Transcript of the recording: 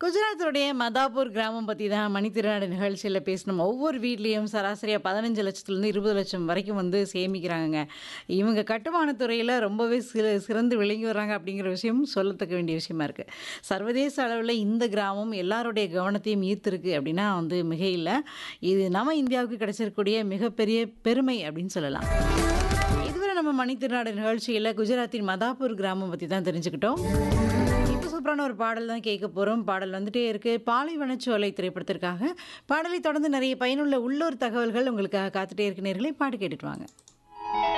குஜராத்துடைய மதாப்பூர் கிராமம் பற்றி தான் மணித்திருநாடு நிகழ்ச்சியில் பேசணும் ஒவ்வொரு வீட்லேயும் சராசரியாக பதினஞ்சு லட்சத்துலேருந்து இருபது லட்சம் வரைக்கும் வந்து சேமிக்கிறாங்க இவங்க கட்டுமானத் துறையில் ரொம்பவே சிற சிறந்து விளங்கி வர்றாங்க அப்படிங்கிற விஷயம் சொல்லத்தக்க வேண்டிய விஷயமா இருக்குது சர்வதேச அளவில் இந்த கிராமம் எல்லாருடைய கவனத்தையும் ஈர்த்திருக்கு அப்படின்னா வந்து மிக இல்லை இது நம்ம இந்தியாவுக்கு கிடைச்சிருக்கக்கூடிய மிகப்பெரிய பெருமை அப்படின்னு சொல்லலாம் இதுவரை நம்ம மணித்திருநாடு நிகழ்ச்சியில் குஜராத்தின் மதாப்பூர் கிராமம் பற்றி தான் தெரிஞ்சுக்கிட்டோம் இப்போ சூப்பரான ஒரு பாடல் தான் கேட்க போகிறோம் பாடல் வந்துட்டே இருக்கு பாலைவனச்சோலை திரைப்படத்திற்காக பாடலை தொடர்ந்து நிறைய பயனுள்ள உள்ளூர் தகவல்கள் உங்களுக்காக காத்துட்டே இருக்கு நேர்களே பாட்டு கேட்டுட்டு வாங்க